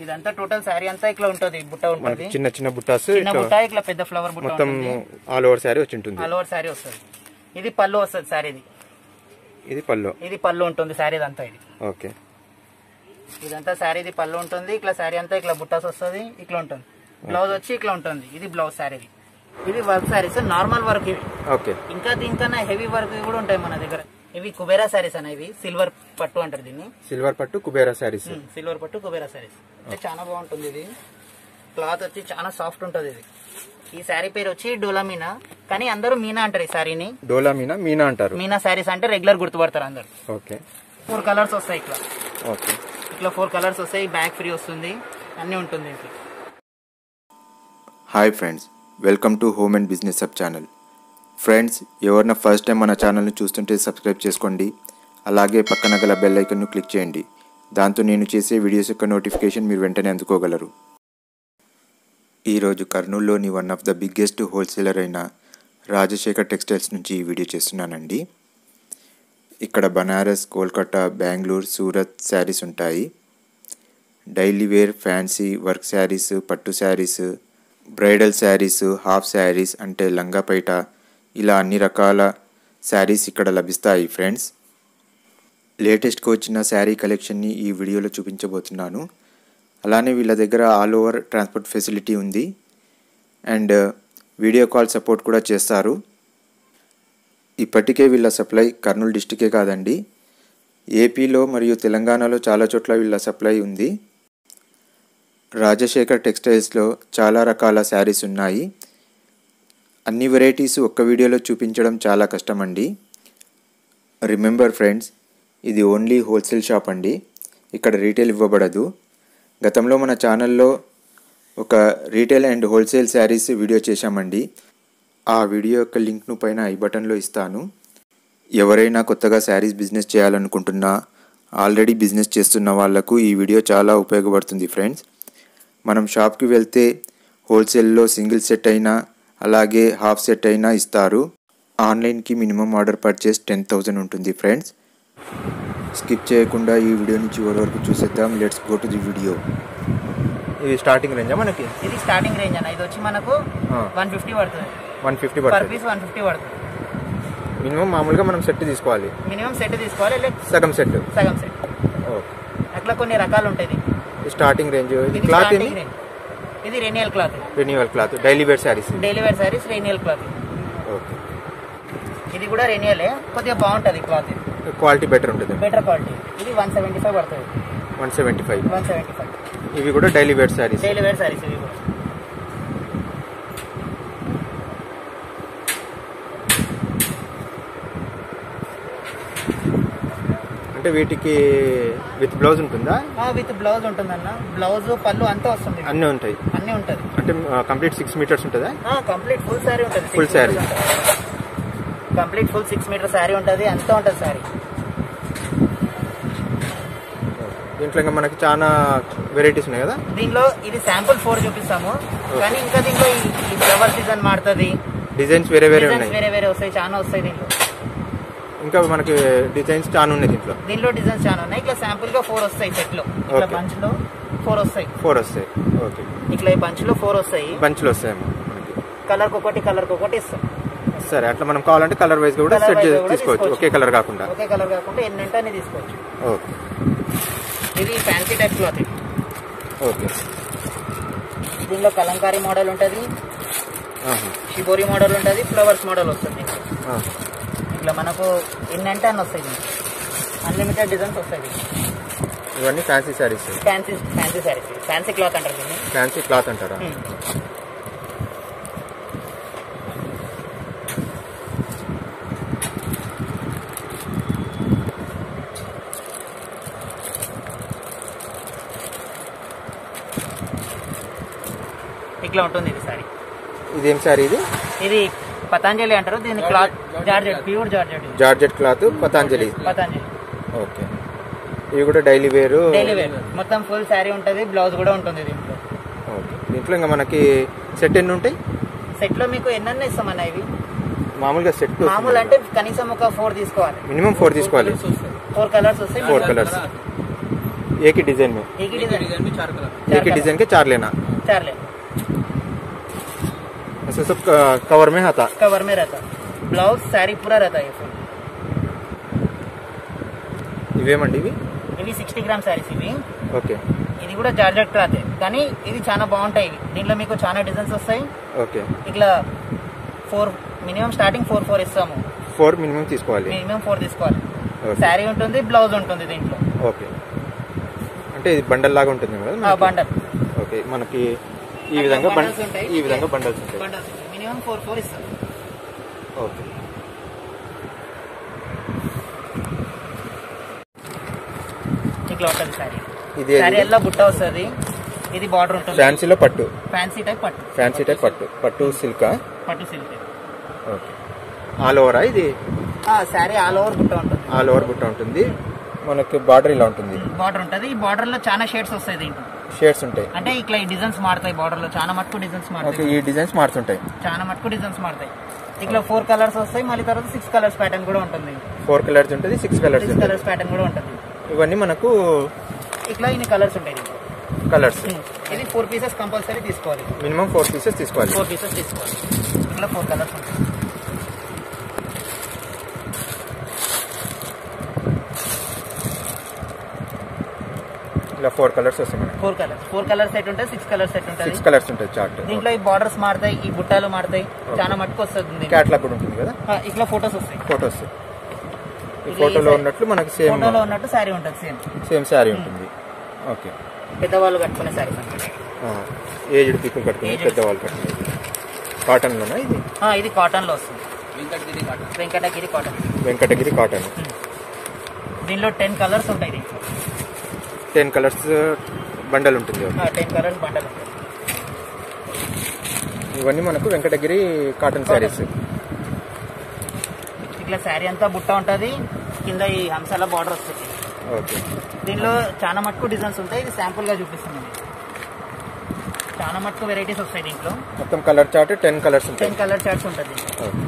ఇదంతా టోటల్ శారీ అంతా ఇట్లా ఉంటది బుట్ట మనకి ఉంటది చిన్న చిన్న బుట్టాస్ చిన్న ఇట్లా బుట్ట ఇట్లా పెద్ద ఫ్లవర్ బుట్ట మొత్తం ఉంటుంది ఆల్ ఓవర్ శారీ వచ్చి ఉంటుంది ఆల్ ఓవర్ శారీ వస్తుంది ఇది పళ్ళు వస్తుంది శారీది ఇది పళ్ళు ఇది పళ్ళు ఉంటుంది శారీ అంతా ఇది ఓకే ఇదంతా శారీది పళ్ళు ఉంటుంది ఇట్లా శారీ అంతా ఇట్లా బుట్టాస్ వస్తుంది ఇట్లా ఉంటుంది బ్లౌజ్ వచ్చి ఇట్లా ఉంటుంది ఇది బ్లౌజ్ శారీది ఇది వర్క్ శారీస్ నార్మల్ వర్క్ ఇవి ఓకే ఇంకా దీనికన్నా హెవీ వర్క్ కూడా ఉంటాయి మన దగ్గర ఇవి కుబేరా శారీస్ అన్న ఇవి సిల్వర్ పట్టు అంటారు దీన్ని సిల్వర్ పట్టు కుబేరా శారీస్ సిల్వర్ పట్టు కుబేరా శారీస్ అంటే చాలా బాగుంటుంది ఇది క్లాత్ వచ్చి చాలా సాఫ్ట్ ఉంటుంది ఇది ఈ శారీ పేరు వచ్చి డోలా మీనా కానీ అందరూ మీనా అంటారు ఈ శారీని డోలా మీనా మీనా అంటారు మీనా శారీస్ అంటే రెగ్యులర్ గుర్తుపడతారు అందరు ఓకే ఫోర్ కలర్స్ వస్తాయి ఇట్లా ఓకే ఇట్లా ఫోర్ కలర్స్ వస్తాయి బ్యాక్ ఫ్రీ వస్తుంది అన్నీ ఉంటుంది ఇంట్లో hi friends welcome to home and business sub channel friends ఎవరైనా ఫస్ట్ టైం మన ఛానల్ని చూస్తుంటే సబ్స్క్రైబ్ చేసుకోండి అలాగే పక్కన గల బెల్ ఐకన్ను క్లిక్ చేయండి దాంతో నేను చేసే వీడియోస్ యొక్క నోటిఫికేషన్ మీరు వెంటనే అందుకోగలరు ఈరోజు కర్నూలులోని one of the biggest wholesaler అయిన రాజశేఖర్ టెక్స్టైల్స్ నుంచి ఈ వీడియో చేస్తున్నానండి ఇక్కడ బనారస్ కోల్కతా బెంగళూరు సూరత్ శారీస్ ఉంటాయి daily wear fancy work saris పట్టు శారీస్ బ్రైడల్ శారీస్ హాఫ్ శారీస్ అంటే లంగాపైట ఇలా అన్ని రకాల శారీస్ ఇక్కడ లభిస్తాయి ఫ్రెండ్స్ లేటెస్ట్గా వచ్చిన శారీ కలెక్షన్ని ఈ వీడియోలో చూపించబోతున్నాను అలానే వీళ్ళ దగ్గర ఆల్ ఓవర్ ట్రాన్స్పోర్ట్ ఫెసిలిటీ ఉంది అండ్ వీడియో కాల్ సపోర్ట్ కూడా చేస్తారు ఇప్పటికే వీళ్ళ సప్లై కర్నూలు డిస్టికే కాదండి ఏపీలో మరియు తెలంగాణలో చాలా చోట్ల వీళ్ళ సప్లై ఉంది రాజశేఖర్ టెక్స్టైల్స్లో చాలా రకాల శారీస్ ఉన్నాయి అన్ని వెరైటీస్ ఒక్క వీడియోలో చూపించడం చాలా కష్టమండి రిమెంబర్ ఫ్రెండ్స్ ఇది ఓన్లీ హోల్సేల్ షాప్ అండి ఇక్కడ రీటైల్ ఇవ్వబడదు గతంలో మన ఛానల్లో ఒక retail and wholesale saris video చేశామండి ఆ వీడియో యొక్క లింక్ను పైన ఐ బటన్లో ఇస్తాను ఎవరైనా కొత్తగా శారీస్ బిజినెస్ చేయాలనుకుంటున్నా ఆల్రెడీ బిజినెస్ చేస్తున్న వాళ్లకు ఈ వీడియో చాలా ఉపయోగపడుతుంది ఫ్రెండ్స్ మనం షాప్కి వెళ్తే హోల్సేల్లో సింగిల్ సెట్ అయినా అలాగే హాఫ్ సెట్ అయినా ఇస్తారు ఆన్లైన్కి minimum order purchase ten thousand ఉంటుంది ఫ్రెండ్స్ స్కిప్ చేయకుండా ఈ వీడియోని చివరి వరకు చూసేద్దాం let's go to the video ఇది స్టార్టింగ్ రేంజా మనకి ఇది స్టార్టింగ్ రేంజ్ అన్న ఇది వచ్చి మనకు ఆ. వన్ ఫిఫ్టీ పడుతుంది వన్ ఫిఫ్టీ పర్ పడుతుంది పీస్ వన్ ఫిఫ్టీ పడుతుంది మినిమం మామూలుగా మనం సెట్ తీసుకోవాలి మినిమం సెట్ తీసుకోవాలి లేక సగం సెట్ సగం సెట్ ఓకే అట్లా కొన్ని రకాలు ఉంటాయి స్టార్టింగ్ రేంజ్ ఇది ఇది క్లాత్ starting ఇది range. ఇది రెనియల్ cloth renewal cloth daily wear saris daily wear saris రెనియల్ క్లాత్ ఓకే ఇది కూడా రెనియలే కొద్దిగా బాగుంటది క్లాత్ ఇది క్వాలిటీ బెటర్ ఉంటుంది బెటర్ క్వాలిటీ ఇది వన్ సెవెంటీ ఫైవ్ పడుతుంది one seventy five one seventy five ఇవి కూడా daily wear saris daily wear saris ఇవి కూడా అంటే వీటికి విత్ బ్లౌజ్ ఉంటుందా విత్ బ్లౌజ్ ఉంటుందన్న బ్లౌజ్ పళ్ళు అంతా వస్తుంది అన్నీ ఉంటాయి అన్ని ఉంటది అంటే కంప్లీట్ సిక్స్ మీటర్స్ ఉంటుందా కంప్లీట్ ఫుల్ శారీ ఉంటుంది Full saree. Complete full six metre sari ఉంటుంది అంతా ఉంటుంది శారీ దీంట్లో ఇంకా మనకి చాలా వెరైటీస్ ఉన్నాయి కదా దీనిలో ఇది శాంపుల్ ఫోర్ చూపిస్తాము కానీ ఇంకా దీంట్లో ఈ- ఈ ఫ్లవర్ సీజన్ మారుతుంది డిజైన్స్ వేరే వేరే డిజైన్స్ ఉన్నాయి వేరే వేరే వస్తాయి చాలా వస్తాయి దీంట్లో ఇంకా మనకి డిజైన్స్ చాలా ఉన్నాయి దీంట్లో దీనిలో డిజైన్స్ చాలా ఉన్నాయి ఇట్లా శాంపుల్ గా ఫోర్ వస్తాయి సెట్ లో ఇట్లా Okay. బంచ్ లో ఫోర్ వస్తాయి ఫోర్ వస్తాయి ఓకే ఇట్లా ఈ బంచ్ లో ఫోర్ వస్తాయి బంచ్లు వస్తాయేమో మనకి కలర్ ఒకటి కలర్ ఒకటి ఇస్తాం సరే అట్లా మనం కావాలంటే కలర్ వైజ్ కూడా Colour సెట్ wise కూడా తీసుకోవచ్చు తీసుకోవచ్చు. ఒకే కలర్ కాకుండా ఒకే కలర్ కాకుండా ఎన్ని ఉంటే అన్ని తీసుకోవచ్చు ఓకే ఇది ఫ్యాన్సీ టైప్ క్లాత్ ఇది ఓకే దీనిలో కలంకారీ మోడల్ ఉంటుంది ఆహా. షిబోరి మోడల్ ఉంటుంది ఫ్లవర్స్ మోడల్ వస్తుంది ఆ. ఇట్లా మనకు ఎన్ని అంటే అన్ని వస్తాయి దీంట్లో అన్లిమిటెడ్ డిజైన్స్ వస్తాయి ఇవన్నీ fancy saris fancy fancy saris fancy cloth అంటారు దీన్ని ఫ్యాన్సీ క్లాత్ అంటారా Hmm. ఇట్లా ఉంటుంది ఇది సారీ ఇదేం శారీ ఇది ఇది పతంజలి అంటారు దీని క్లాత్ జార్జెట్ ప్యూర్ జార్జెట్ ఇది. Georgette cloth Patanjali Patanjali okay ఇవి కూడా డైలీ వేరు డైలీ వేర్ మొత్తం ఫుల్ శారీ ఉంటుంది బ్లౌజ్ కూడా ఉంటుంది దీంట్లో ఓకే దీంట్లో ఇంకా మనకి సెట్ ఎన్ని ఉంటాయి సెట్ లో మీకు ఎన్నెన్న ఇస్తామన్న ఇవి మామూలుగా సెట్ మామూలు అంటే కనీసం ఒక ఫోర్ తీసుకోవాలి మినిమం ఫోర్ తీసుకోవాలి ఫోర్ కలర్స్ వస్తాయి ఫోర్ కలర్స్ एक ही डिजाइन में एक ही डिजाइन एक ही चार डिजाइन के चार लेना चार ले ऐसे सब क- कवर में आता कवर में रहता ब्लाउज साड़ी पूरा रहता है फुल ఇవేమండి ఇవి ఇవి సిక్స్టీ గ్రామ్ శారీస్ ఇవి ఓకే ఇది కూడా జార్జెట్ క్లాత్ కానీ ఇది చాలా బాగుంటాయి ఇవి దీంట్లో మీకు చాలా డిజైన్స్ వస్తాయి ఓకే ఇట్లా four minimum starting four four ఇస్తాము ఫోర్ మినిమం తీసుకోవాలి మినిమం ఫోర్ తీసుకోవాలి ఓకే. శారీ ఉంటుంది బ్లౌజ్ ఉంటుంది దీంట్లో ఓకే అంటే ఇది బండల్ లాగా ఉంటుంది కదా ఆ, మనకి? బండల్ ఓకే మనకి ఈ విధంగా బం- బండల్స్ ఉంటాయి. ఈ విధంగా బండల్స్ ఉంటాయి బండల్స్ మినిమం ఫోర్ ఫోర్ ఇస్తాం ఓకే ఇట్లా ఉంటుంది శారీ ఇది శారీ ఎలా బుట్ట వస్తుంది ఇది బార్డర్ ఉంటుంది ఫ్యాన్సీలో పట్టు ఫ్యాన్సీ టైప్ పట్టు ఫ్యాన్సీ టైప్ పట్టు పట్టు సిల్క్ పట్టు సిల్క్ ఓకే ఆల్ ఓవరా ఇది శారీ ఆల్ ఓవర్ బుట్ట ఉంటుంది ఆల్ ఓవర్ బుట్ట ఉంటుంది మనకి బార్డర్ ఇలా ఉంటుంది బార్డర్ ఉంటుంది ఈ బార్డర్ లో చాలా షేడ్స్ వస్తాయి దీంట్లో షేడ్స్ ఉంటాయి అంటే ఇట్లా ఈ డిజైన్స్ మారుతాయి బార్డర్ లో చాలా మటుకు డిజైన్స్ ఓకే మారుతాయి ఈ డిజైన్స్ మారుతుంటాయి చాలా మటుకు డిజైన్స్ మారుతాయి ఇట్లా ఫోర్ కలర్స్ వస్తాయి మళ్ళీ తర్వాత సిక్స్ కలర్స్ ప్యాటర్న్ కూడా ఉంటుంది ఫోర్ కలర్స్ ఉంటుంది సిక్స్ కలర్స్ సిక్స్ ఉంటుంది కలర్స్ ప్యాటర్న్ కూడా ఉంటుంది ఇవన్నీ మనకు ఇట్లా ఇన్ని కలర్స్ ఉంటాయి దీంట్లో. కలర్స్ ఇది ఫోర్ పీసెస్ కంపల్సరీ తీసుకోవాలి మినిమం ఫోర్ పీసెస్ తీసుకోవాలి ఫోర్ పీసెస్ తీసుకోవాలి ఇట్లా ఫోర్ కలర్స్ ఉంటాయి ఇలా ఫోర్ కలర్స్ వస్తాయి మనకి four colours four colours set ఉంటుంది సిక్స్ కలర్స్ సెట్ ఉంటుంది సిక్స్ కలర్స్ ఉంటాయి చార్ట్ దీంట్లో ఈ బార్డర్స్ మారుతాయి ఈ బుట్టాలు మారుతాయి చాలా మటుకు వస్తుంది దీంట్లో. క్యాట్లాగ్ కూడా ఉంటుంది కదా ఆ, ఇట్లా ఫొటోస్ వస్తాయి ఫొటోస్ ఈ ఇది ఫోటోలో సై- ఉన్నట్లు మనకి సేమ్ ఫోటోలో ఉన్నట్టు శారీ ఉంటుంది సేమ్ సేమ్ శారీ ఉంటుంది ఓకే పెద్దవాళ్ళు కట్టుకునే శారీస్ అన్నమాట ఏజ్డ్ పీపుల్ కట్టుకునేది Aged. పెద్దవాళ్ళు కట్టుకునేది కాటన్లోనా ఇది ఆ, ఇది కాటన్ లో వస్తుంది వెంకటగిరి కాటన్ వెంకటగిరి కాటన్ దీనిలో టెన్ కలర్స్ ఉంటాయి దీంట్లో టెన్ కలర్స్ బండల్ ఉంటుంది టెన్ కలర్స్ బండల్ ఉంటాయి ఇవన్నీ మనకు వెంకటగిరి కాటన్ శారీస్ ఇట్లా శారీ అంతా బుట్ట ఉంటుంది కింద ఈ హంసాల బార్డర్ వస్తుంది ఓకే దీనిలో చాలా మటుకు డిజైన్స్ ఉంటాయి ఇది శాంపుల్ గా చూపిస్తున్నాను చాలా మటుకు వెరైటీస్ వస్తాయి దీంట్లో మొత్తం కలర్ చార్ట్ టెన్ కలర్స్ ఉంటాయి టెన్ కలర్ చార్ట్స్ ఉంటుంది దీంట్లో. Okay.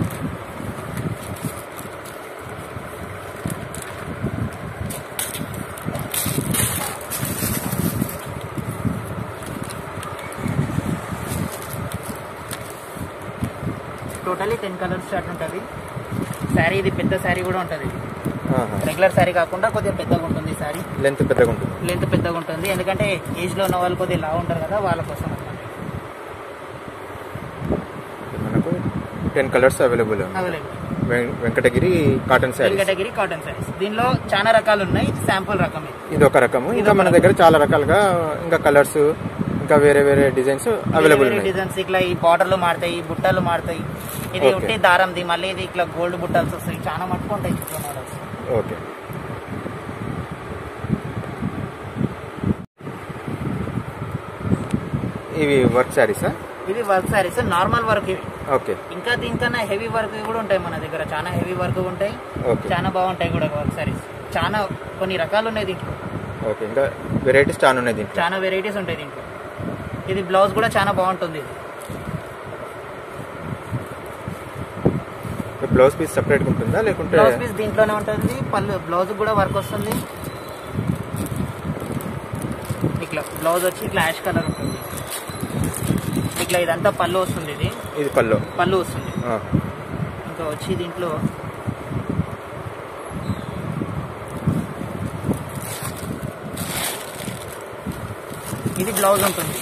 Totally ten colours chart ఉంటుంది శారీ ఇది పెద్ద శారీ కూడా ఉంటుంది ఆహా. రెగ్యులర్ శారీ కాకుండా కొద్దిగా పెద్దగా ఉంటుంది శారీ లెంత్ పెద్దగా ఉంటుంది లెంత్ పెద్దగా ఉంటుంది ఎందుకంటే ఏజ్ లో ఉన్న వాళ్ళు కొద్దిగా లావు ఉంటారు కదా వాళ్ళ కోసం అన్నమాట. మనకు ten colours available available Venkatagiri cotton saris Venkatagiri cotton saris దీనిలో చాలా రకాలు ఉన్నాయి ఇది శాంపుల్ రకం ఇది ఇది ఒక రకము ఇంకా మన దగ్గర చాలా రకాలుగా ఇంకా కలర్స్ ఇంకా వేరే వేరే డిజైన్స్ అవైలబుల్ ఉన్నాయి డిజైన్స్ ఇట్లా ఈ బార్డర్లు మారుతాయి ఈ బుట్టలు మారుతాయి ఇది Okay. ఉంటే దారంది మళ్ళీ ఇది ఇట్లా గోల్డ్ బుట్టల్స్ వస్తాయి చాలా మట్టుకు ఉంటాయి ఇట్లా మోడల్స్ ఓకే ఇవి వర్క్ శారీసా ఇవి వర్క్ శారీస్ నార్మల్ వర్క్ ఇవి ఓకే ఇంకా దీనికన్నా హెవీ వర్క్ కూడా ఉంటాయి మన దగ్గర చాలా హెవీ వర్క్ ఉంటాయి ఓకే చాలా బాగుంటాయి కూడా వర్క్ శారీస్ చాలా కొన్ని రకాలు ఉన్నాయి దీంట్లో ఓకే ఇంకా వెరైటీస్ చాలా ఉన్నాయి దీంట్లో చాలా వెరైటీస్ ఉంటాయి దీంట్లో ఇది బ్లౌజ్ కూడా చాలా బాగుంటుంది ఇది బ్లౌజ్ పీస్ సపరేట్గా ఉంటుందా లేకుంటే బ్లౌజ్ పీస్ దీంట్లోనే ఉంటుంది పళ్ళు బ్లౌజ్ కూడా వర్క్ వస్తుంది ఇట్లా బ్లౌజ్ వచ్చి ఇట్లా యాష్ కలర్ ఉంటుంది ఇట్లా ఇదంతా పళ్ళు వస్తుంది ఇది ఇది పల్లో పళ్ళు వస్తుంది ఆ, ఇంకా వచ్చి దీంట్లో ఇది బ్లౌజ్ ఉంటుంది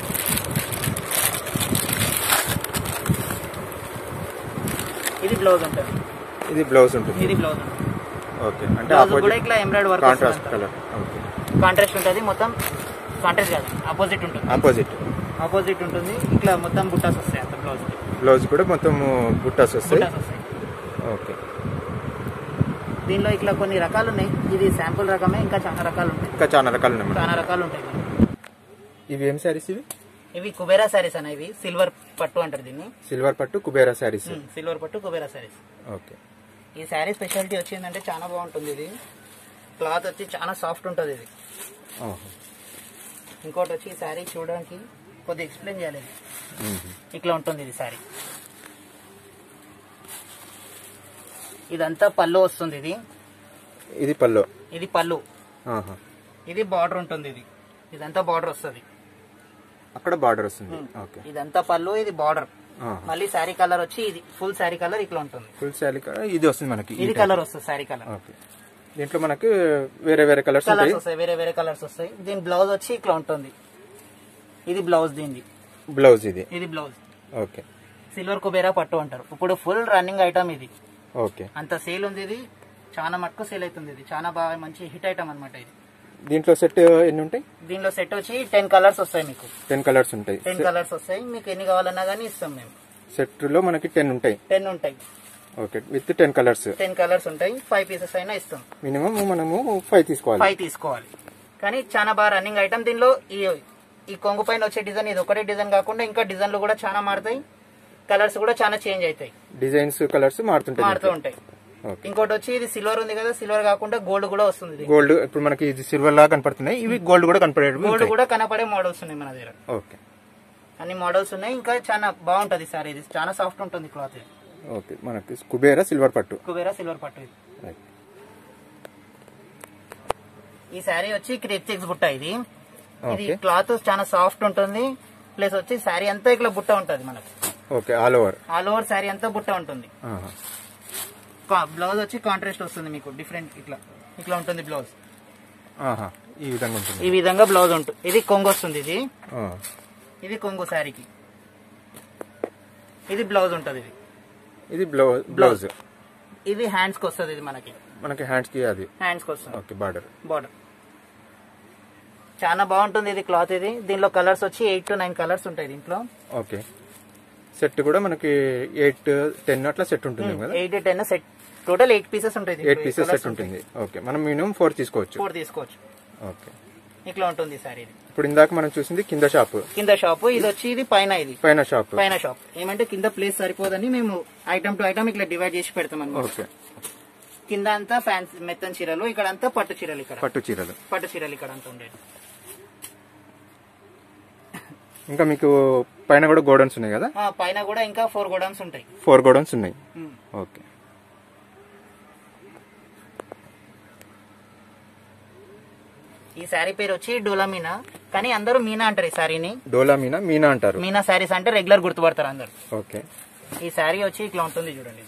ఇది బ్లౌజ్ ఉంటుంది ఇది బ్లౌజ్ ఉంటుంది ఇది బ్లౌజ్ ఉంటుంది ఓకే అంటే బ్లౌజ్ కూడా ఆపోజిట్ ఇట్లా embroidery work contrast colour okay contrast ఉంటుంది మొత్తం కాంట్రాస్ట్ కాదు ఆపోజిట్ ఉంటుంది ఆపోజిట్ ఆపోజిట్ ఉంటుంది ఇట్లా మొత్తం బుట్టాస్ వస్తాయి అంత బ్లౌజ్ బ్లౌజ్ కూడా మొత్తం బుట్టాస్ వస్తాయి బుట్టాస్ వస్తాయి ఓకే దీనిలో ఇట్లా కొన్ని రకాలు ఉన్నాయి ఇది శాంపుల్ రకమే ఇంకా చాలా రకాలు ఉంటాయి ఇంకా చాలా రకాలు ఉన్నాయి చాలా మనకి. రకాలు ఉంటాయి దీనిలో. ఇవి ఏం శారీస్ ఇవి ఇవి కుబేరా శారీస్ అన్న ఇవి సిల్వర్ పట్టు అంటారు దీన్ని సిల్వర్ పట్టు కుబేరా శారీస్ సిల్వర్ పట్టు కుబేరా శారీస్ ఓకే ఈ శారీ స్పెషాలిటీ వచ్చిందంటే చాలా బాగుంటుంది ఇది క్లాత్ వచ్చి చాలా సాఫ్ట్ ఉంటుంది ఇది ఆహా. ఇంకోటి వచ్చి ఈ శారీ చూడడానికి కొద్దిగా ఎక్స్ప్లెయిన్ చేయాలి ఇది. మ్మ్. ఇట్లా ఉంటుంది ఇది శారీ ఇదంతా పళ్ళు వస్తుంది ఇది ఇది పల్లో ఇది పళ్ళు ఆహా. ఇది బార్డర్ ఉంటుంది ఇది ఇదంతా బార్డర్ వస్తుంది అక్కడ బార్డర్ వస్తుంది ఓకే ఇదంతా పళ్ళు ఇది బార్డర్ మళ్ళీ శారీ కలర్ వచ్చి ఇది ఫుల్ శారీ కలర్ ఇట్లా ఉంటుంది ఫుల్ శారీ ఇది వస్తుంది మనకి ఇది కలర్ వస్తుంది శారీ కలర్ ఓకే దీంట్లో మనకి వేరే వేరే కలర్స్ ఉంటాయి కలర్స్ వస్తాయి వేరే వేరే కలర్స్ వస్తాయి దీని బ్లౌజ్ వచ్చి ఇట్లా ఉంటుంది ఇది బ్లౌజ్ దీనిది బ్లౌజ్ ఇది ఇది బ్లౌజ్ ఓకే సిల్వర్ కుబేరా పట్టు అంటారు ఇప్పుడు ఫుల్ రన్నింగ్ ఐటమ్ ఇది ఓకే అంత సేల్ ఉంది ఇది చాలా మటుకు సేల్ అవుతుంది ఇది చాలా బాగా మంచి హిట్ ఐటమ్ అనమాట ఇది దీంట్లో సెట్ ఎన్ని ఉంటాయి దీనిలో సెట్ వచ్చి టెన్ కలర్స్ వస్తాయి మీకు టెన్ కలర్స్ ఉంటాయి టెన్ కలర్స్ వస్తాయి మీకు ఎన్ని కావాలన్నా కానీ ఇస్తాం మేము సెట్ లో మనకి టెన్ ఉంటాయి టెన్ ఉంటాయి okay with ten colours ten colours ఉంటాయి ఫైవ్ పీసెస్ అయినా ఇస్తాం మినిమం మనము ఫైవ్ తీసుకోవాలి ఫైవ్ తీసుకోవాలి కానీ చాలా బాగా రన్నింగ్ ఐటమ్ దీనిలో ఈ ఈ కొంగు పైన వచ్చే డిజైన్ ఇది ఒకటే డిజైన్ కాకుండా ఇంకా డిజైన్లు కూడా చాలా మారుతాయి కలర్స్ కూడా చాలా చేంజ్ అవుతాయి డిజైన్స్ కలర్స్ మారుతుంటాయి మారుతూ ఉంటాయి ఓకే ఇంకోటి వచ్చి ఇది సిల్వర్ ఉంది కదా సిల్వర్ కాకుండా గోల్డ్ కూడా వస్తుంది ఇది. గోల్డ్ ఇప్పుడు మనకి ఇది సిల్వర్ లాగా కనపడుతున్నాయి ఇవి గోల్డ్ కూడా కనపడేవి గోల్డ్ ఉంటాయి. కూడా కనపడే మోడల్స్ ఉన్నాయి మన దగ్గర ఓకే అన్ని మోడల్స్ ఉన్నాయి ఇంకా చాలా బాగుంటది సార్ ఇది చాలా సాఫ్ట్ ఉంటుంది క్లాత్ ఇది ఓకే మనకి కుబేరా సిల్వర్ పట్టు కుబేరా సిల్వర్ పట్టు ఇది రైట్ ఈ శారీ వచ్చి క్రేప్ చెక్స్ బుట్ట ఇది ఇది ఓకే క్లాత్ చాలా సాఫ్ట్ ఉంటుంది ప్లస్ వచ్చి శారీ అంతా ఇట్లా బుట్ట ఉంటది మనకి okay all over all over sari అంతా బుట్ట ఉంటుంది బ్లౌజ్ వచ్చి కాంట్రాస్ట్ వస్తుంది మీకు డిఫరెంట్ ఇట్లా ఇట్లా ఉంటుంది బ్లౌజ్ ఈ విధంగా ఉంటుంది ఈ విధంగా బ్లౌజ్ ఉంటుంది ఇది కొంగు వస్తుంది ఇది ఆ, ఇది కొంగు శారీకి ఇది బ్లౌజ్ ఉంటుంది ఇది ఇది బ్లౌజ్ బ్లౌజ్ ఇది హ్యాండ్స్ కి వస్తుంది ఇది మనకి మనకి హ్యాండ్స్ కి అది హ్యాండ్స్ కి వస్తుంది ఓకే బార్డర్ బార్డర్ చాలా బాగుంటుంది ఇది క్లాత్ ఇది దీనిలో కలర్స్ వచ్చి ఎయిట్ టు నైన్ కలర్స్ ఉంటాయి దీంట్లో ఓకే సెట్ కూడా మనకి ఎయిట్ టెన్ అట్లా సెట్ ఉంటుంది కదా eight ten set total eight pieces ఉంటాయి ఎయిట్ పీసెస్ సెట్ ఉంటుంది ఓకే మనం మినిమం ఫోర్ తీసుకోవచ్చు ఫోర్ తీసుకోవచ్చు ఓకే ఇట్లా ఉంటుంది సార్ ఇది ఇప్పుడు ఇందాక మనం చూసింది కింద షాప్ కింద షాప్ ఇది వచ్చి ఇది పైన ఇది పైన షాప్ పైన షాప్ ఏమంటే కింద ప్లేస్ సరిపోదని మేము ఐటమ్ టు ఐటమ్ ఇట్లా డివైడ్ చేసి పెడతాం అనమాట ఓకే కింద అంతా ఫ్యాన్సీ మెత్తన్ చీరలు ఇక్కడ అంతా పట్టు చీరలు ఇక్కడ పట్టు చీరలు పట్టు చీరలు ఇక్కడ అంతా ఉండేది ఇంకా మీకు పైన కూడా గోడౌన్స్ ఉన్నాయి కదా ఆ, పైన కూడా ఇంకా ఫోర్ గోడౌన్స్ ఉంటాయి ఫోర్ గోడౌన్స్ ఉన్నాయి ఉమ్. ఓకే ఈ శారీ పేరు వచ్చి డోలా మీనా కానీ అందరూ మీనా అంటారు ఈ శారీని డోలా మీనా మీనా అంటారు మీనా శారీస్ అంటే రెగ్యులర్ గుర్తుపడతారు అందరు ఓకే ఈ శారీ వచ్చి ఇట్లా ఉంటుంది చూడండి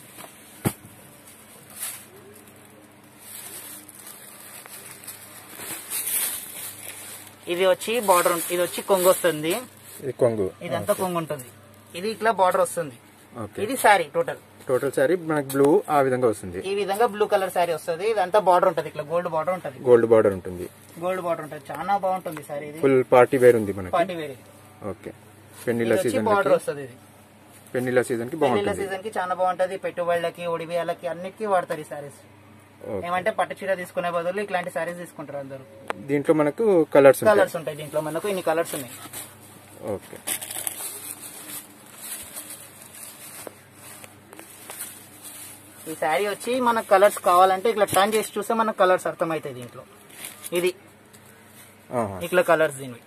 ఇది వచ్చి బార్డర్ ఇది వచ్చి కొంగు వస్తుంది ఇది కొంగు ఇదంతా కొంగు ఉంటుంది ఇది ఇట్లా బార్డర్ వస్తుంది ఓకే ఇది శారీ టోటల్ టోటల్ శారీ మనకి బ్లూ ఆ విధంగా వస్తుంది ఈ విధంగా బ్లూ కలర్ శారీ వస్తుంది ఇదంతా బార్డర్ ఉంటుంది ఇట్లా గోల్డ్ బార్డర్ ఉంటుంది గోల్డ్ బార్డర్ ఉంటుంది గోల్డ్ బార్డర్ ఉంటుంది చాలా బాగుంటుంది శారీ ఇది ఫుల్ పార్టీ వేర్ ఉంది మనకి పార్టీ వేర్ ఇది. ఓకే ఇది పెళ్లిళ్ళ వచ్చి సీజన్ బార్డర్ వస్తుంది ఇది పెళ్లిళ్ళ సీజన్ కి పెళ్లిళ్ళ బాగుంటుంది సీజన్ కి చాలా బాగుంటది పెట్టుబడులకి ఒడిబియాలకి అన్నిటికీ వాడతారు ఈ సారీస్ ఓకే. ఏమంటే పట్టు చీర తీసుకునే బదులు ఇట్లాంటి సారీస్ తీసుకుంటారు అందరూ దీంట్లో మనకు కలర్స్ ఉంటాయి కలర్స్ ఉంటాయి దీంట్లో మనకు ఇన్ని కలర్స్ ఉన్నాయి ఓకే ఈ శారీ వచ్చి మనకు కలర్స్ కావాలంటే ఇట్లా టర్న్ చేసి చూస్తే మనకు కలర్స్ అర్థమవుతాయి దీంట్లో ఇది ఆహా. ఇట్లా కలర్స్ దీనివి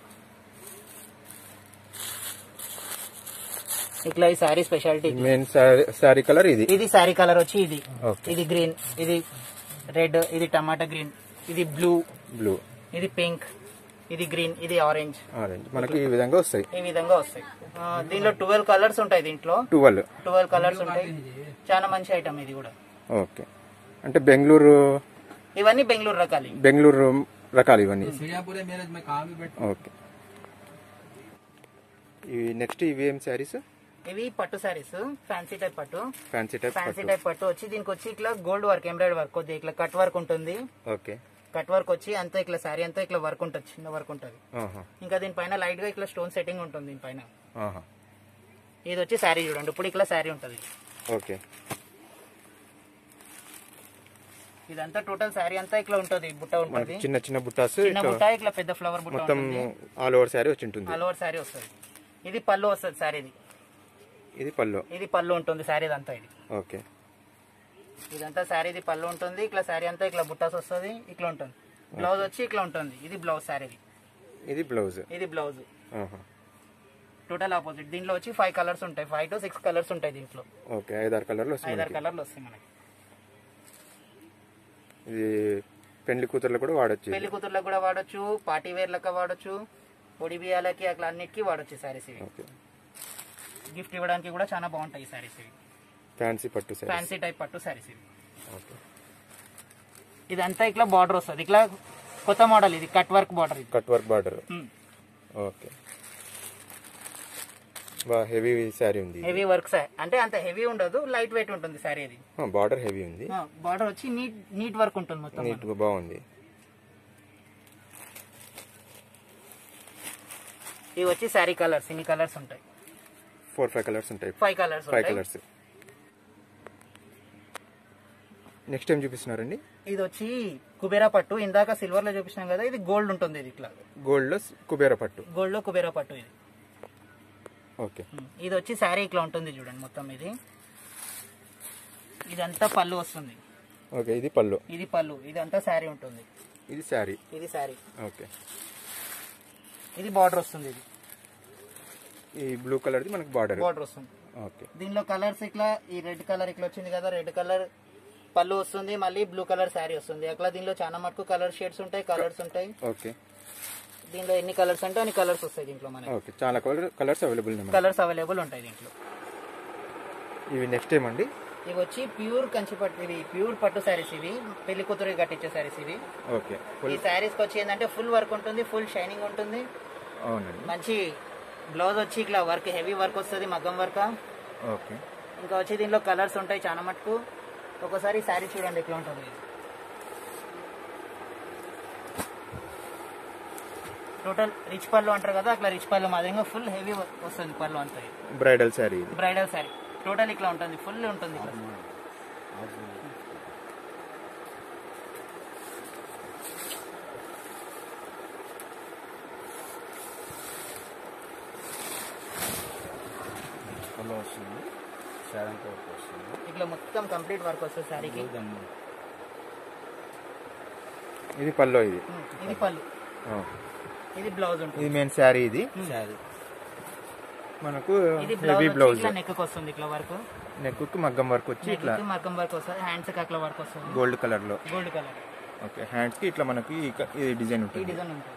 ఇట్లా ఈ sari speciality main sari sari colour ఇది ఇది శారీ కలర్ వచ్చి ఇది ఓకే ఇది గ్రీన్ ఇది రెడ్ ఇది టమాటా గ్రీన్ ఇది బ్లూ బ్లూ ఇది పింక్ ఇది గ్రీన్ ఇది ఆరెంజ్ ఆరెంజ్ మనకి ఈ విధంగా వస్తాయి ఈ విధంగా వస్తాయి ఆ, దీనిలో ట్వెల్వ్ కలర్స్ ఉంటాయి దీంట్లో ట్వెల్వ్ ట్వెల్వ్ కలర్స్ ఉంటాయి చాలా మంచి ఐటమ్ ఇది కూడా ఓకే అంటే బెంగళూరు ఇవన్నీ బెంగళూరు రకాలు బెంగళూరు రకాలు ఇవన్నీ ఓకే ఇవి నెక్స్ట్ ఇవి ఏం శారీస్ ఇవి పట్టు సారీస్ ఫ్యాన్సీ టైప్ పట్టు ఫ్యాన్సీ టైప్ ఫ్యాన్సీ టైప్ పట్టు వచ్చి దీనికి వచ్చి ఇట్లా గోల్డ్ వర్క్ ఎంబ్రాయిడ్ వర్క్ కొద్దిగా ఇట్లా కట్ వర్క్ ఉంటుంది ఓకే కట్ వర్క్ వచ్చి అంతా ఇట్లా శారీ అంతా ఇట్లా వర్క్ ఉంటుంది చిన్న వర్క్ ఉంటుంది ఆహా. ఇంకా దీనిపైన లైట్ గా ఇట్లా స్టోన్ సెట్టింగ్ ఉంటుంది దీనిపైన ఆహా. ఇది వచ్చి శారీ చూడండి ఇప్పుడు ఇట్లా శారీ ఉంటుంది ఓకే ఇదంతా టోటల్ శారీ అంతా ఇట్లా ఉంటుంది బుట్ట మనకి ఉంటుంది చిన్న చిన్న బుట్టాస్ చిన్న ఇట్లా బుట్ట ఇట్లా పెద్ద ఫ్లవర్ బుట్ట మొత్తం ఉంటుంది ఆల్ ఓవర్ శారీ వచ్చి ఉంటుంది ఆల్ ఓవర్ శారీ వస్తుంది ఇది పళ్ళు వస్తుంది శారీది ఇది పళ్ళు ఇది పళ్ళు ఉంటుంది శారీ అంతా ఇది ఓకే ఇదంతా శారీది పళ్ళు ఉంటుంది ఇట్లా శారీ అంతా ఇట్లా బుట్టాస్ వస్తుంది ఇట్లా ఉంటుంది బ్లౌజ్ వచ్చి ఇట్లా ఉంటుంది ఇది బ్లౌజ్ శారీది ఇది బ్లౌజ్ ఇది బ్లౌజ్ ఆహా. టోటల్ ఆపోజిట్ దీంట్లో వచ్చి ఫైవ్ కలర్స్ ఉంటాయి ఫైవ్ టు సిక్స్ కలర్స్ ఉంటాయి దీంట్లో ఓకే ఐదారు కలర్లు వస్తుంది ఐదారు మనకి. కలర్లు వస్తాయి మనకి ఇది పెళ్లి కూతుర్లు కూడా వాడచ్చు ఇది. పెళ్లి కూతుర్లకు కూడా వాడొచ్చు పార్టీ వేర్ లెక్క వాడొచ్చు పొడి బియ్యాలకి అట్లా అన్నిటికీ వాడొచ్చు సారీస్ ఇవి ఓకే గిఫ్ట్ ఇవ్వడానికి కూడా చాలా బాగుంటాయి ఈ సారీస్ ఇవి ఫ్యాన్సీ పట్టు సారీ ఫ్యాన్సీ టైప్ పట్టు సారీస్ ఇవి ఓకే ఇదంతా ఇట్లా బార్డర్ వస్తుంది ఇట్లా కొత్త మోడల్ ఇది కట్ వర్క్ బార్డర్ ఇది కట్ వర్క్ బార్డర్ ఉమ్. ఓకే బా హెవీ శారీ ఉంది హెవీ వర్క్ సార్ అంటే అంత హెవీ ఉండదు లైట్ వెయిట్ ఉంటుంది సారీ ఇది బార్డర్ హెవీ ఉంది బార్డర్ వచ్చి నీట్ నీట్ వర్క్ ఉంటుంది మొత్తం నీట్ గా బాగుంది ఇవి వచ్చి శారీ కలర్స్ ఇన్ని కలర్స్ ఉంటాయి ఫోర్ ఫైవ్ కలర్స్ ఉంటాయి ఫైవ్ కలర్స్ ఫైవ్ ఉంటాయి కలర్స్ నెక్స్ట్ ఏం చూపిస్తున్నారండి ఇది వచ్చి కుబేరా పట్టు ఇందాక సిల్వర్ లో చూపించినాం కదా ఇది గోల్డ్ ఉంటుంది ఇది ఇట్లా గోల్డ్ లో కుబేర పట్టు గోల్డ్ లో కుబేరా పట్టు ఇది ఓకే ఉమ్. ఇది వచ్చి శారీ ఇట్లా ఉంటుంది చూడండి మొత్తం ఇది ఇదంతా పళ్ళు వస్తుంది ఓకే ఇది పళ్ళు ఇది పళ్ళు ఇదంతా శారీ ఉంటుంది ఇది శారీ ఇది శారీ ఓకే ఇది బార్డర్ వస్తుంది ఇది ఈ బ్లూ కలర్ది మనకి బార్డర్ బార్డర్ వస్తుంది ఓకే దీనిలో కలర్స్ ఇట్లా ఈ రెడ్ కలర్ ఇట్లా వచ్చింది కదా రెడ్ కలర్ పళ్ళు వస్తుంది మళ్ళీ బ్లూ కలర్ శారీ వస్తుంది అట్లా దీనిలో చాలా మటుకు కలర్ షేడ్స్ ఉంటాయి కలర్స్ ఉంటాయి ఓకే దీనిలో ఎన్ని కలర్స్ అంటే అన్ని కలర్స్ వస్తాయి దీంట్లో మనకి ఓకే చాలా కలర్ కలర్స్ అవైలబుల్ ఉన్నాయి కలర్స్ అవైలబుల్ ఉంటాయి దీంట్లో ఇవి నెక్స్ట్ ఏమండి ఇవి వచ్చి ప్యూర్ కంచి పట్టు ఇవి ప్యూర్ పట్టు శారీస్ ఇవి పెళ్లి కూతురు కట్టించే శారీస్ ఇవి ఓకే ఈ ఫుల్ శారీస్ కి వచ్చి ఏంటంటే ఫుల్ వర్క్ ఉంటుంది ఫుల్ షైనింగ్ ఉంటుంది అవునండి మంచి బ్లౌజ్ వచ్చి ఇట్లా వర్క్ హెవీ వర్క్ వస్తుంది మగ్గం వర్క్ ఓకే ఇంకా వచ్చి దీనిలో కలర్స్ ఉంటాయి చాలా మటుకు ఒకసారి శారీ చూడండి ఎట్లా ఉంటుంది టోటల్ రిచ్ పళ్ళు అంటారు కదా అట్లా రిచ్ పళ్ళు మాదిరిగా ఫుల్ హెవీ వస్తుంది పళ్ళు అంతా బ్రైడల్ శారీ ఇది బ్రైడల్ శారీ టోటల్ ఇట్లా ఉంటుంది ఫుల్ ఉంటుంది ఇట్లా. వస్తుంది శారంతో వర్క్ వస్తుంది ఇట్లా మొత్తం కంప్లీట్ వర్క్ వస్తుంది శారీకి దాన్ని ఇది పళ్ళు ఇది ఉమ్, ఇది పళ్ళు ఆ. ఇది బ్లౌజ్ ఉంటుంది ఇది మెయిన్ శారీ ఇది శారీ మనకు ఇది హెవీ బ్లౌజ్ బ్లౌజ్ ఇట్లా నెక్ వస్తుంది ఇట్లా వర్క్ నెక్ కి మగ్గం వర్క్ వచ్చి ఇట్లా నెక్ మగ్గం వర్క్ వస్తుంది హ్యాండ్స్ కి అట్లా వర్క్ వస్తుంది గోల్డ్ కలర్ లో గోల్డ్ కలర్ ఓకే హ్యాండ్స్ కి ఇట్లా మనకి ఈ క- ఈ డిజైన్ ఈ ఉంటుంది డిజైన్ ఉంటుంది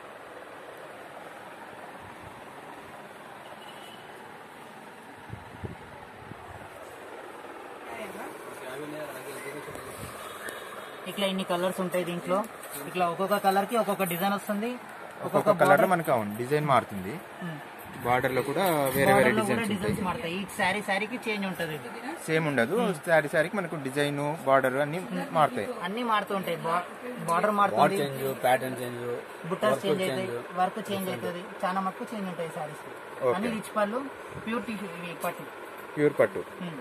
ఇట్లా ఇన్ని కలర్స్ ఉంటాయి దీంట్లో ఇట్లా ఒక్కొక్క కలర్ కి ఒక్కొక్క డిజైన్ వస్తుంది ఒక్కొక్క కలర్ లో మనకి అవును డిజైన్ మారుతుంది బార్డర్ లో కూడా వేరే వేరే Border లో కూడా డిజైన్స్ ఉంటాయి డిజైన్స్ మారుతాయి ఈ శారీ శారీకి చేంజ్ ఉంటుంది ఇది సేమ్ ఉండదు శారీ శారీకి మనకు డిజైన్ బార్డర్ అన్ని మారుతాయి అన్ని మారుతూ ఉంటాయి బార్డర్ మారుతుంది చేంజ్ ప్యాటర్న్ చేంజ్ బుట్టాస్ చేంజ్ అవుతాయి వర్క్ చేంజ్ అవుతుంది చాలా మటుకు చేంజ్ ఉంటాయి సారీస్ అన్ని రిచ్ పళ్ళు ప్యూర్ టిష్యూ ఇవి పట్టు ప్యూర్ పట్టు ఉమ్.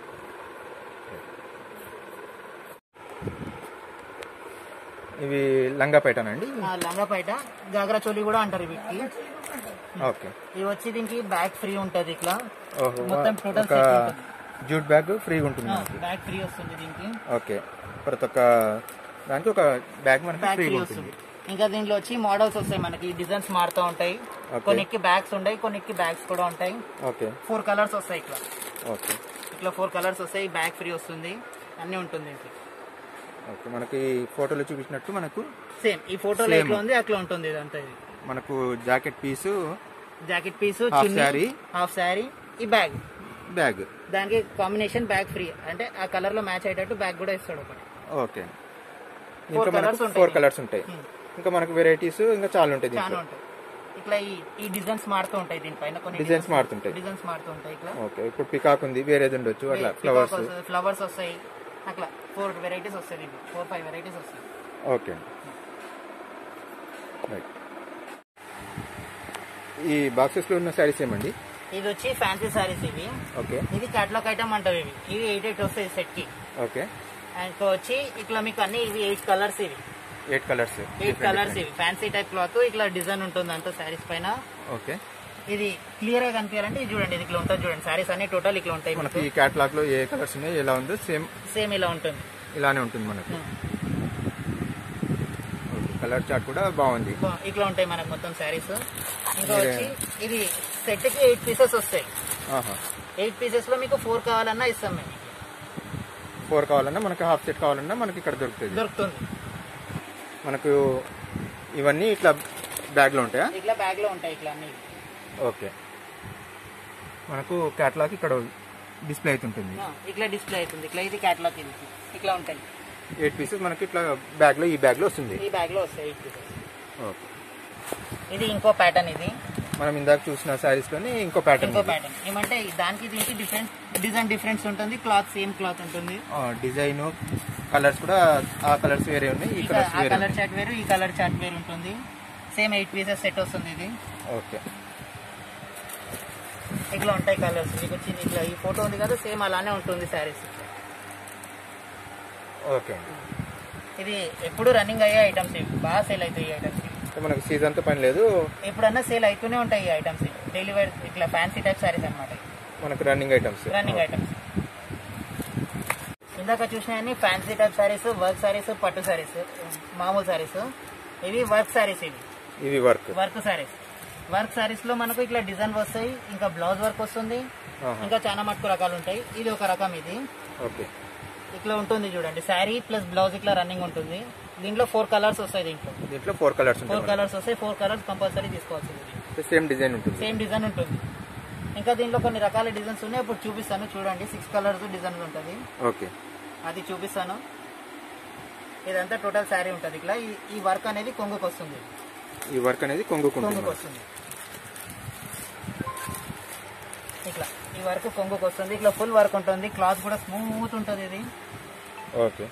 ఇవి లంగా పేటనండి ఆ లంగా పైట గాగ్రా చోలి కూడా అంటారు వీటికి ఓకే ఇవి వచ్చి దీనికి బ్యాగ్ ఫ్రీ ఉంటది ఇట్లా ఓహో మొత్తం టోటల్ ఒక జూట్ బ్యాగ్ ఫ్రీగా ఉంటుంది మనకి బ్యాగ్ ఫ్రీ వస్తుంది దీనికి ఓకే ప్రతి ఒక్క దానికి ఒక బ్యాగ్ మనకి బ్యాగ్ ఫ్రీ ఫ్రీగా వస్తుంది ఉంటుంది ఇంకా దీంట్లో వచ్చి మోడల్స్ వస్తాయి మనకి డిజైన్స్ మారుతూ ఉంటాయి Okay. కొన్నికి బ్యాగ్స్ ఉంటాయి కొన్నికి బ్యాగ్స్ కూడా ఉంటాయి ఓకే ఫోర్ కలర్స్ వస్తాయి ఇట్లా ఓకే ఇట్లా ఫోర్ కలర్స్ వస్తాయి బ్యాగ్ ఫ్రీ వస్తుంది అన్ని ఉంటుంది దీంట్లో ఓకే మనకి ఫోటోలో చూపించినట్టు మనకు సేమ్ ఈ ఫోటోలో Same. ఎట్లా ఉంది అట్లా ఉంటుంది ఇదంతా ఇది మనకు jacket piece jacket piece Half saree. Half sari ఈ బ్యాగ్ బ్యాగ్ దానికి కాంబినేషన్ బ్యాగ్ ఫ్రీ అంటే ఆ కలర్ లో మ్యాచ్ అయ్యేటట్టు బ్యాగ్ కూడా ఇస్తాడు ఒకటి ఓకే Four ఇంకా colours మనకు ఉంటాయి ఫోర్ దీంట్లో. కలర్స్ ఉంటాయి Hmm. ఇంకా మనకు వెరైటీస్ ఇంకా చాలా ఉంటాయి చాలా దీంట్లో ఉంటాయి ఇట్లా ఈ ఈ డిజైన్స్ మారుతూ ఉంటాయి దీనిపైన కొన్ని డిజైన్స్ మారుతుంటాయి డిజైన్స్ మారుతూ ఉంటాయి ఇట్లా ఓకే ఇప్పుడు పికాక్ ఉంది వేరేది ఉండొచ్చు అట్లా ఫ్లవర్స్ ఫ్లవర్స్ వస్తాయి అట్లా ఫోర్ వెరైటీస్ వస్తాయి ఫోర్ ఫైవ్ వెరైటీస్ వస్తాయి ఓకే రైట్ ఈ బాక్సెస్ లో ఉన్న శారీస్ ఏమండి ఇది వచ్చి ఫ్యాన్సీ సారీస్ ఇవి ఓకే ఇది క్యాట్లాగ్ ఐటమ్ అంటారు ఇవి ఇవి ఎయిట్ ఎయిట్ వస్తాయి సెట్ కి ఓకే అండ్ వచ్చి ఇట్లా మీకు అన్ని ఇవి ఎయిట్ కలర్స్ ఇవి ఎయిట్ కలర్స్ ఎయిట్ కలర్స్ ఇవి ఫ్యాన్సీ టైప్ క్లాత్ ఇట్లా డిజైన్ ఉంటుంది అంతా సారీస్ పైన ఓకే ఇది క్లియర్ గా కనిపించాలంటే ఇది చూడండి ఇది ఇట్లా ఉంటుంది చూడండి సారీస్ అన్ని టోటల్ ఇట్లా ఉంటాయి మనకి ఈ క్యాటలాగ్ లో ఏ కలర్స్ ఉన్నాయి ఎలా ఉందో సేమ్ సేమ్ ఇలా ఉంటుంది ఇలానే ఉంటుంది మనకు కలర్ చార్ట్ కూడా బాగుంది బా- ఇట్లా ఉంటాయి మనకు మొత్తం శారీస్ ఇంకా వచ్చి ఇది సెట్ కి ఎయిట్ పీసెస్ వస్తాయి ఆహా ఎయిట్ పీసెస్ లో మీకు ఫోర్ కావాలన్నా ఇస్తాం మేము ఫోర్ కావాలన్నా మనకి హాఫ్ సెట్ కావాలన్నా మనకి ఇక్కడ దొరుకుతుంది దొరుకుతుంది మనకు ఇవన్నీ ఇట్లా బ్యాగ్లో ఉంటాయా ఇట్లా బ్యాగ్ లో ఉంటాయి ఇట్లా అన్ని ఓకే మనకు క్యాట్లాగ్ ఇక్కడ డిస్ప్లే అవుతుంటుంది ఆ, ఇట్లా డిస్ప్లే అవుతుంది ఇట్లా ఇది క్యాట్లాగ్ ఇది ఇట్లా ఉంటాయి ఎయిట్ పీసెస్ మనకి ఇట్లా బ్యాగ్లో ఈ బ్యాగ్లో వస్తుంది ఈ బ్యాగ్ లో వస్తాయి eight pieces. ఓకే ఇది ఇంకో ప్యాటర్న్ ఇది మనం ఇందాక చూసిన శారీస్లోనే ఇంకో ప్యాటర్న్ ఇంకో ప్యాటర్న్ ఏమంటే దానికి దీనికి డిఫరెంట్ డిజైన్ డిఫరెన్స్ ఉంటుంది క్లాత్ సేమ్ క్లాత్ ఉంటుంది డిజైన్ కలర్స్ కూడా ఆ కలర్స్ వేరే ఉన్నాయి ఈ ఇక కలర్స్ ఆ వేరే కలర్ చార్ట్ వేరు ఈ కలర్ చార్ట్ వేరు ఉంటుంది సేమ్ ఎయిట్ పీసెస్ సెట్ వస్తుంది ఇది ఓకే ఇట్లా ఉంటాయి కలర్స్ మీకు వచ్చింది ఇట్లా ఈ ఫోటో ఉంది కదా సేమ్ అలానే ఉంటుంది శారీస్ ఓకే అండి ఇది ఎప్పుడు రన్నింగ్ అయ్యే ఐటమ్స్ ఇవి బాగా సేల్ అవుతాయి ఈ ఐటమ్స్ అంటే మనకు సీజన్తో పని లేదు ఎప్పుడన్నా సేల్ అవుతూనే ఉంటాయి ఈ ఐటమ్స్ డైలీ వేర్ ఇట్లా ఫ్యాన్సీ టైప్ శారీస్ అన్నమాట మనకు రన్నింగ్ ఐటమ్స్ రన్నింగ్ ఐటమ్స్ ఇందాక చూసినవన్నీ fancy type saris work saris పట్టు శారీస్ మామూలు శారీస్ ఇవి వర్క్ శారీస్ ఇవి ఇవి work work saris work saris లో మనకు ఇట్లా డిజైన్ వస్తాయి ఇంకా బ్లౌజ్ వర్క్ వస్తుంది ఇంకా చాలా మటుకు రకాలు ఉంటాయి ఇది ఒక రకం ఇది ఓకే ఇట్లా ఉంటుంది చూడండి శారీ ప్లస్ బ్లౌజ్ ఇట్లా రన్నింగ్ ఉంటుంది దీంట్లో ఫోర్ కలర్స్ వస్తాయి దీంట్లో దీంట్లో ఫోర్ కలర్స్ ఫోర్ ఉంటాయి కలర్స్ వస్తాయి ఫోర్ కలర్స్ కంపల్సరీ తీసుకోవాల్సింది సేమ్ డిజైన్ ఉంటుంది సేమ్ డిజైన్ ఉంటుంది ఇంకా దీంట్లో కొన్ని రకాల డిజైన్స్ ఉన్నాయి ఇప్పుడు చూపిస్తాను చూడండి సిక్స్ కలర్స్ డిజైన్ ఉంటుంది ఓకే అది చూపిస్తాను ఇదంతా టోటల్ శారీ ఉంటుంది ఇట్లా ఈ- ఈ వర్క్ అనేది కొంగుకు వస్తుంది ఈ వర్క్ అనేది కొంగుకుంటుంది కొంగుకు వస్తుంది ఇట్లా ఈ వర్క్ కొంగుకు వస్తుంది ఇట్లా ఫుల్ వర్క్ ఉంటుంది క్లాత్ కూడా స్మూత్ ఉంటుంది ఇది ఓకే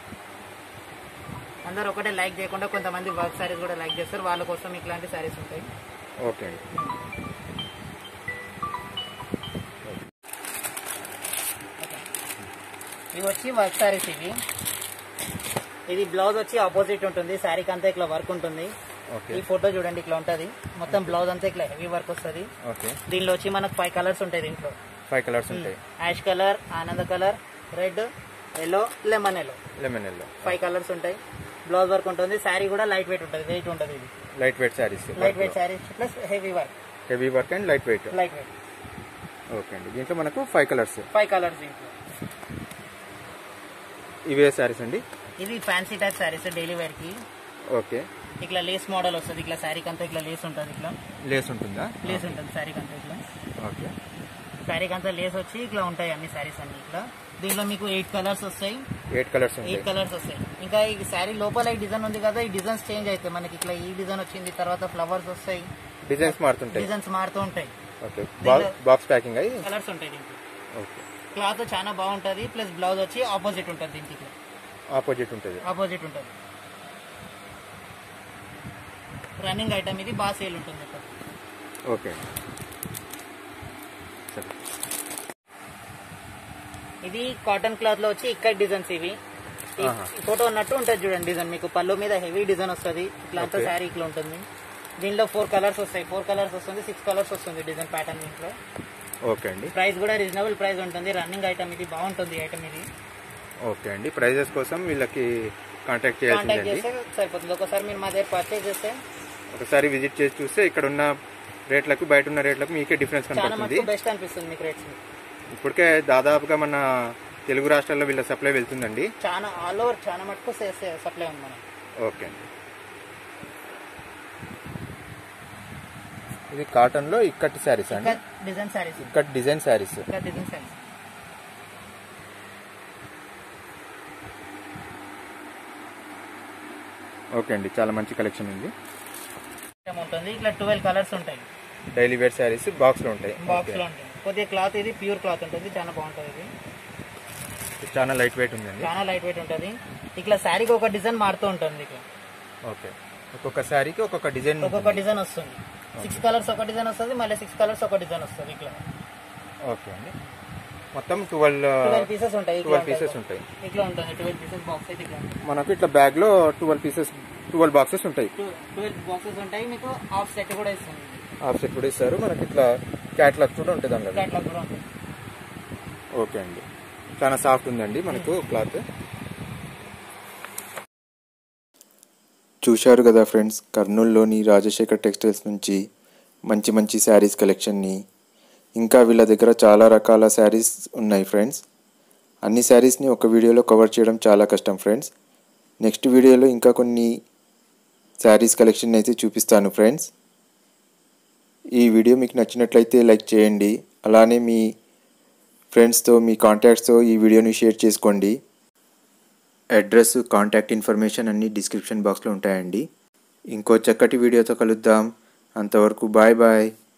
అందరూ ఒకటే లైక్ చేయకుండా కొంతమంది వర్క్ శారీస్ కూడా లైక్ చేస్తారు వాళ్ళ కోసం ఇట్లాంటి శారీస్ ఉంటాయి ఓకే అండి ఇవి వచ్చి వర్క్ శారీస్ ఇవి ఇది బ్లౌజ్ వచ్చి ఆపోజిట్ ఉంటుంది శారీకి అంతా ఇట్లా వర్క్ ఉంటుంది ఓకే ఈ ఫోటో చూడండి ఇట్లా ఉంటది మొత్తం బ్లౌజ్ అంతా ఇట్లా హెవీ వర్క్ వస్తుంది ఓకే దీనిలో వచ్చి మనకు ఫైవ్ కలర్స్ ఉంటాయి దీంట్లో ఫైవ్ కలర్స్ ఉంటాయి యాష్ కలర్ ఆనంద colour red yellow lemon yellow lemon yellow five colours ఉంటాయి బ్లౌజ్ వర్క్ ఉంటుంది శారీ కూడా లైట్ వెయిట్ ఉంటుంది వెయిట్ ఉంటుంది ఇది light weight saris light weight sari plus heavy work heavy work and light weight light weight okay అండి దీంట్లో మనకు ఫైవ్ కలర్స్ ఫైవ్ కలర్స్ దీంట్లో ఇవే శారీస్ అండి ఇది fancy type saris daily wear కి ఓకే ఇట్లా లేస్ మోడల్ వస్తుంది ఇట్లా శారీకి అంతా ఇట్లా లేస్ ఉంటుంది ఇట్లా లేస్ ఉంటుందా లేస్ ఉంటుంది శారీకి అంతా ఇట్లా ఓకే శారీకి అంతా లేస్ వచ్చి ఇట్లా ఉంటాయి అన్ని శారీస్ అన్ని ఇట్లా దీనిలో మీకు ఎయిట్ కలర్స్ వస్తాయి ఎయిట్ కలర్స్ ఉంటాయి ఎయిట్ కలర్స్ వస్తాయి ఇంకా ఈ శారీ లోపల ఈ డిజైన్ ఉంది కదా ఈ డిజైన్స్ చేంజ్ అవుతాయి మనకి ఇట్లా ఈ డిజైన్ వచ్చింది తర్వాత ఫ్లవర్స్ వస్తాయి డిజైన్స్ మారుతుంటాయి డిజైన్స్ మారుతూ ఉంటాయి ఓకే బాక్స్ ప్యాకింగ్ అయ్యి కలర్స్ ఉంటాయి దీంట్లో ఓకే క్లాత్ చాలా బాగుంటది ప్లస్ బ్లౌజ్ వచ్చి ఆపోజిట్ ఉంటుంది దీనికి ఇట్లా ఆపోజిట్ ఉంటుంది ఆపోజిట్ ఉంటుంది రన్నింగ్ ఐటమ్ ఇది బాగా సేల్ ఉంటుంది ఇక్కడ ఓకే సరే ఇది కాటన్ క్లాత్ లో వచ్చి ఇక్కడ డిజైన్స్ ఇవి ఈ ఆహా. ఫోటో ఉన్నట్టు ఉంటుంది చూడండి డిజైన్ మీకు పళ్ళు మీద హెవీ డిజైన్ వస్తుంది ఇట్లా అంతా Okay. శారీ ఇట్లా ఉంటుంది దీనిలో ఫోర్ కలర్స్ వస్తాయి ఫోర్ కలర్స్ వస్తుంది సిక్స్ కలర్స్ వస్తుంది డిజైన్ ప్యాటర్న్ దీంట్లో ఓకే అండి ప్రైస్ కూడా రీజనబుల్ ప్రైస్ ఉంటుంది రన్నింగ్ ఐటమ్ ఇది బాగుంటుంది ఐటమ్ ఇది ఓకే అండి ప్రైజెస్ కోసం వీళ్ళకి కాంటాక్ట్ కాంటాక్ట్ చేయాల్సిందండి చేస్తే సరిపోతుంది ఒకసారి మీరు మా దగ్గర పర్చేజ్ చేస్తే ఒకసారి విజిట్ చేసి చూస్తే ఇక్కడ ఉన్న రేట్లకు బయట ఉన్న రేట్లకు మీకే డిఫరెన్స్ చాలా కనపడుతుంది మటుకు బెస్ట్ అనిపిస్తుంది మీకు రేట్స్ ఇప్పటికే దాదాపుగా మన తెలుగు రాష్ట్రాల్లో వీళ్ళ సప్లై వెళ్తుందండి చాలా ఆల్ ఓవర్ చాలా మటుకు సప్లై ఉంది మనం ఓకే అండి ఇది కాటన్ లో ఇక్కట్ శారీస్ అండి ఇంకా డిజైన్ శారీస్ ఇక్కట్ డిజైన్ శారీస్ ఇంకా డిజైన్ శారీస్ ఓకే అండి చాలా మంచి కలెక్షన్ ఉంది ఉంటుంది ఇట్లా ట్వెల్వ్ కలర్స్ ఉంటాయి డైలీ వేర్ శారీస్ బాక్స్ లో ఉంటాయి బాక్స్ ఓకే. లో ఉంటుంది కొద్దిగా క్లాత్ ఇది ప్యూర్ క్లాత్ ఉంటుంది చాలా బాగుంటుంది ఇది ఇది చాలా లైట్ వెయిట్ ఉందండి చాలా లైట్ వెయిట్ ఉంటుంది ఇట్లా శారీకి ఒక డిజైన్ మారుతూ ఉంటుంది ఇట్లా ఓకే ఒక్కొక్క శారీకి ఒక్కొక్క డిజైన్ ఒక్కొక్క డిజైన్ వస్తుంది సిక్స్ కలర్స్ ఒక డిజైన్ వస్తుంది మళ్ళీ సిక్స్ కలర్స్ ఒక డిజైన్ వస్తుంది ఇట్లా ఓకే అండి మొత్తం ట్వెల్వ్ ట్వెల్వ్ పీసెస్ ఉంటాయి ఇట్లా ట్వెల్వ్ ఉంటాయి. పీసెస్ ఉంటాయి ఇట్లా ఉంటుంది ట్వెల్వ్ పీసెస్ బాక్స్ అయితే ఇట్లా మనకు ఇట్లా బ్యాగ్ లో ట్వెల్వ్ పీసెస్ ట్వెల్వ్ బాక్సెస్ ఉంటాయి ట్వెల్వ్ బాక్సెస్ ఉంటాయి మీకు హాఫ్ సెట్ కూడా ఇస్తుంది హాఫ్ సెట్ కూడా ఇస్తారు మనకి ఇట్లా క్యాట్లాగ్ కూడా ఉంటుంది అందులో అట్లా కూడా ఉంటుంది ఓకే అండి చాలా సాఫ్ట్ ఉందండి మనకు క్లాత్ చూశారు కదా ఫ్రెండ్స్ కర్నూలులోని రాజశేఖర్ టెక్స్టైల్స్ నుంచి మంచి మంచి శారీస్ కలెక్షన్ని ఇంకా వీళ్ళ దగ్గర చాలా రకాల శారీస్ ఉన్నాయి ఫ్రెండ్స్ అన్ని శారీస్ని ఒక వీడియోలో కవర్ చేయడం చాలా కష్టం ఫ్రెండ్స్ నెక్స్ట్ వీడియోలో ఇంకా కొన్ని శారీస్ కలెక్షన్ అయితే చూపిస్తాను ఫ్రెండ్స్ ఈ వీడియో మీకు నచ్చినట్లయితే లైక్ చేయండి అలానే మీ ఫ్రెండ్స్తో మీ కాంటాక్ట్స్తో ఈ వీడియోని షేర్ చేసుకోండి అడ్రస్ కాంటాక్ట్ ఇన్ఫర్మేషన్ అన్నీ డిస్క్రిప్షన్ బాక్స్లో ఉంటాయండి ఇంకో చక్కటి వీడియోతో కలుద్దాం అంతవరకు బాయ్ బాయ్